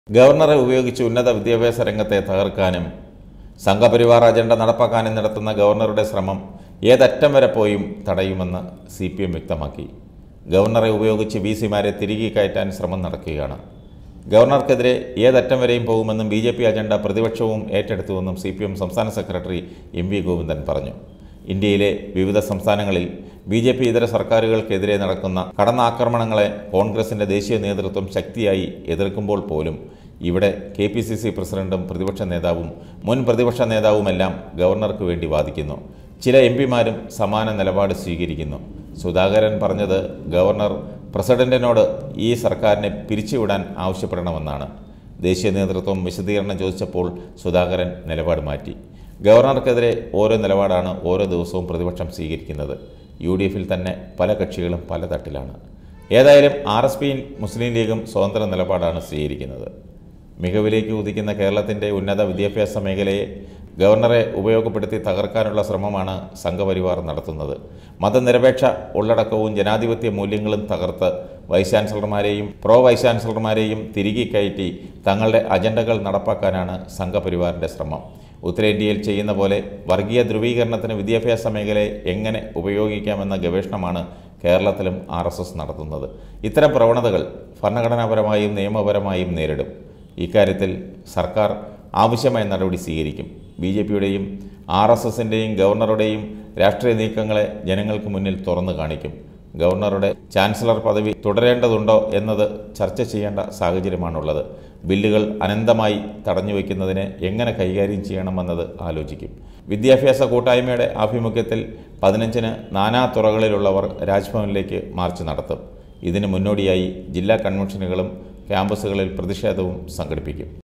ഗവർണറെ ഉപയോഗിച്ച് ഉന്നത വിദ്യാഭ്യാസ രംഗത്തെ തകർക്കാനും സംഘപരിവാർ അജണ്ട നടപ്പാക്കാനും നടത്തുന്ന ഗവർണറുടെ ശ്രമം ഏതറ്റം വരെ പോയും തടയുമെന്ന് സി പി എം വ്യക്തമാക്കി ഗവർണറെ ഉപയോഗിച്ച് വി സിമാരെ തിരികെ കയറ്റാൻ ശ്രമം നടക്കുകയാണ് ഗവർണർക്കെതിരെ ഏതറ്റം വരെയും പോകുമെന്നും ബി ജെ പി അജണ്ട പ്രതിപക്ഷവും ഏറ്റെടുത്തുവെന്നും സി പി എം സംസ്ഥാന സെക്രട്ടറി എം വി ഗോവിന്ദൻ പറഞ്ഞു ഇന്ത്യയിലെ വിവിധ സംസ്ഥാനങ്ങളിൽ ബി ജെ പി ഇതര സർക്കാരുകൾക്കെതിരെ നടക്കുന്ന കടന്നാക്രമണങ്ങളെ കോൺഗ്രസിന്റെ ദേശീയ നേതൃത്വം ശക്തിയായി എതിർക്കുമ്പോൾ പോലും ഇവിടെ കെ പി സി സി പ്രസിഡന്റും പ്രതിപക്ഷ നേതാവും മുൻ പ്രതിപക്ഷ നേതാവുമെല്ലാം ഗവർണർക്ക് വേണ്ടി വാദിക്കുന്നു ചില എം പിമാരും സമാന നിലപാട് സ്വീകരിക്കുന്നു സുധാകരൻ പറഞ്ഞത് ഗവർണർ പ്രസിഡന്റിനോട് ഈ സർക്കാരിനെ പിരിച്ചുവിടാൻ ആവശ്യപ്പെടണമെന്നാണ് ദേശീയ നേതൃത്വം വിശദീകരണം ചോദിച്ചപ്പോൾ സുധാകരൻ നിലപാട് മാറ്റി ഗവർണർക്കെതിരെ ഓരോ നിലപാടാണ് ഓരോ ദിവസവും പ്രതിപക്ഷം സ്വീകരിക്കുന്നത് യു ഡി എഫിൽ തന്നെ പല കക്ഷികളും പല തട്ടിലാണ് ഏതായാലും ആർ എസ് പിയും മുസ്ലിം ലീഗും സ്വതന്ത്ര നിലപാടാണ് സ്വീകരിക്കുന്നത് മികവിലേക്ക് ഉദിക്കുന്ന കേരളത്തിൻ്റെ ഉന്നത വിദ്യാഭ്യാസ മേഖലയെ ഗവർണറെ ഉപയോഗപ്പെടുത്തി തകർക്കാനുള്ള ശ്രമമാണ് സംഘപരിവാർ നടത്തുന്നത് മതനിരപേക്ഷ ഉള്ളടക്കവും ജനാധിപത്യ മൂല്യങ്ങളും തകർത്ത് വൈസ് ചാൻസലർമാരെയും പ്രോ വൈസ് ചാൻസലർമാരെയും തിരികെ കയറ്റി തങ്ങളുടെ അജണ്ടകൾ നടപ്പാക്കാനാണ് സംഘപരിവാറിൻ്റെ ശ്രമം ഉത്തരേന്ത്യയിൽ ചെയ്യുന്ന പോലെ വർഗീയ ധ്രുവീകരണത്തിന് വിദ്യാഭ്യാസ മേഖലയെ എങ്ങനെ ഉപയോഗിക്കാമെന്ന ഗവേഷണമാണ് കേരളത്തിലും ആർ നടത്തുന്നത് ഇത്തരം പ്രവണതകൾ ഭരണഘടനാപരമായും നിയമപരമായും നേരിടും ഇക്കാര്യത്തിൽ സർക്കാർ ആവശ്യമായ നടപടി സ്വീകരിക്കും ബി ജെ പിയുടെയും ആർ എസ് എസിൻ്റെയും ഗവർണറുടെയും രാഷ്ട്രീയ നീക്കങ്ങളെ ജനങ്ങൾക്ക് മുന്നിൽ തുറന്നു കാണിക്കും ഗവർണറുടെ ചാൻസലർ പദവി തുടരേണ്ടതുണ്ടോ എന്നത് ചർച്ച ചെയ്യേണ്ട സാഹചര്യമാണുള്ളത് ബില്ലുകൾ അനന്തമായി തടഞ്ഞുവെക്കുന്നതിനെ എങ്ങനെ കൈകാര്യം ചെയ്യണമെന്നത് ആലോചിക്കും വിദ്യാഭ്യാസ കൂട്ടായ്മയുടെ ആഭിമുഖ്യത്തിൽ പതിനഞ്ചിന് നാനാ തുറകളിലുള്ളവർ രാജ്ഭവനിലേക്ക് മാർച്ച് നടത്തും ഇതിന് മുന്നോടിയായി ജില്ലാ കൺവെൻഷനുകളും ക്യാമ്പസുകളിൽ പ്രതിഷേധവും സംഘടിപ്പിക്കും